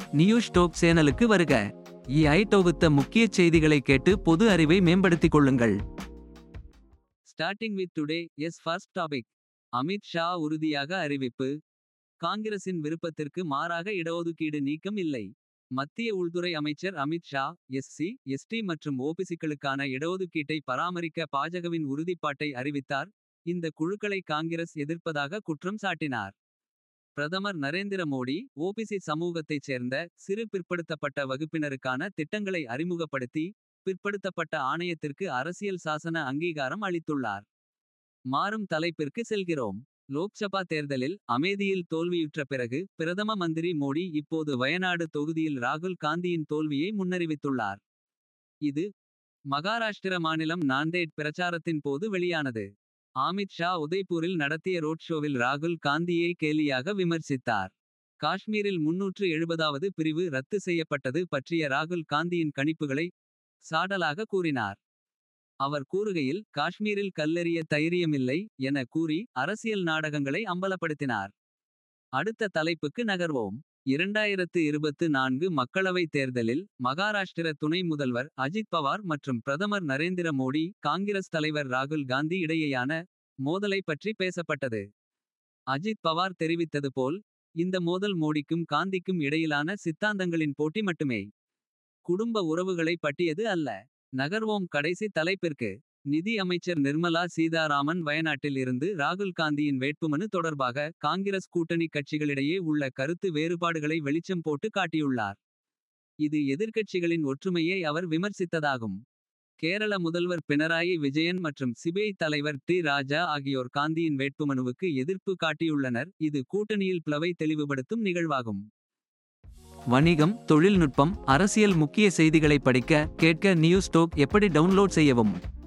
news dope சேனலுக்கு வருக EI தொகுத்த முக்கிய செய்திகளை கேட்டு பொது அறிவை மேம்படுத்திக் கொள்ளுங்கள் starting with today as first topic Amit Shah உறுதியாக அறிவிப்பு காங்கிரசின் விருப்பத்திற்கு மாறாக இடஒதுக்கீடு நீக்கம் இல்லை மத்திய உள்துறை அமைச்சர் அமித் ஷா எஸ்சி எஸ்டி மற்றும் ஓபிசிக்களுக்கான இடஒதுக்கீட்டை பராமரிக்க பாஜகவின் உறுதிப்பாட்டை அறிவித்தார் இந்த குழுக்களை காங்கிரஸ் எதிர்ப்பதாக குற்றம் சாட்டினார் பிரதமர் நரேந்திர மோடி ஓபிசி சமூகத்தைச் சேர்ந்த சிறு பிற்படுத்தப்பட்ட வகுப்பினருக்கான திட்டங்களை அறிமுகப்படுத்தி பிற்படுத்தப்பட்ட ஆணையத்திற்கு அரசியல் சாசன அங்கீகாரம் அளித்துள்ளார் மாறும் தலைப்பிற்கு செல்கிறோம் லோக்சபா தேர்தலில் அமேதியில் தோல்வியுற்ற பிறகு பிரதம மந்திரி மோடி இப்போது வயநாடு தொகுதியில் ராகுல் காந்தியின் தோல்வியை முன்னறிவித்துள்ளார் இது மகாராஷ்டிர மாநிலம் நாந்தேட் பிரச்சாரத்தின் போது வெளியானது அமித் ஷா உதய்பூரில் நடத்திய ரோட் ஷோவில் ராகுல் காந்தியை கேலியாக விமர்சித்தார் காஷ்மீரில் முன்னூற்று எழுபதாவது பிரிவு ரத்து செய்யப்பட்டது பற்றிய ராகுல் காந்தியின் கணிப்புகளை சாடலாக கூறினார் அவர் கூறுகையில் காஷ்மீரில் கல்லெறிய தைரியமில்லை என கூறி அரசியல் நாடகங்களை அம்பலப்படுத்தினார் அடுத்த தலைப்புக்கு நகர்வோம் இரண்டாயிரத்து இருபத்து நான்கு மக்களவைத் தேர்தலில் மகாராஷ்டிர துணை முதல்வர் அஜித் பவார் மற்றும் பிரதமர் நரேந்திர மோடி காங்கிரஸ் தலைவர் ராகுல் காந்தி இடையேயான மோதலை பற்றி பேசப்பட்டது அஜித் பவார் தெரிவித்தது போல் இந்த மோதல் மோடிக்கும் காந்திக்கும் இடையிலான சித்தாந்தங்களின் போட்டி மட்டுமே குடும்ப உறவுகளை பற்றியது அல்ல நகர்வோம் கடைசி தலைப்பிற்கு நிதி அமைச்சர் நிர்மலா சீதாராமன் வயநாட்டில் இருந்து ராகுல் காந்தியின் வேட்புமனு தொடர்பாக காங்கிரஸ் கூட்டணி கட்சிகளிடையே உள்ள கருத்து வேறுபாடுகளை வெளிச்சம் போட்டு காட்டியுள்ளார் இது எதிர்க்கட்சிகளின் ஒற்றுமையை அவர் விமர்சித்ததாகும் கேரள முதல்வர் பினராயி விஜயன் மற்றும் சிபிஐ தலைவர் டி ராஜா ஆகியோர் காந்தியின் வேட்புமனுவுக்கு எதிர்ப்பு காட்டியுள்ளனர் இது கூட்டணியில் பிளவை தெளிவுபடுத்தும் நிகழ்வாகும் வணிகம் தொழில்நுட்பம் அரசியல் முக்கிய செய்திகளை படிக்க கேட்க நியூஸ் டோக் எப்படி டவுன்லோட் செய்யவும்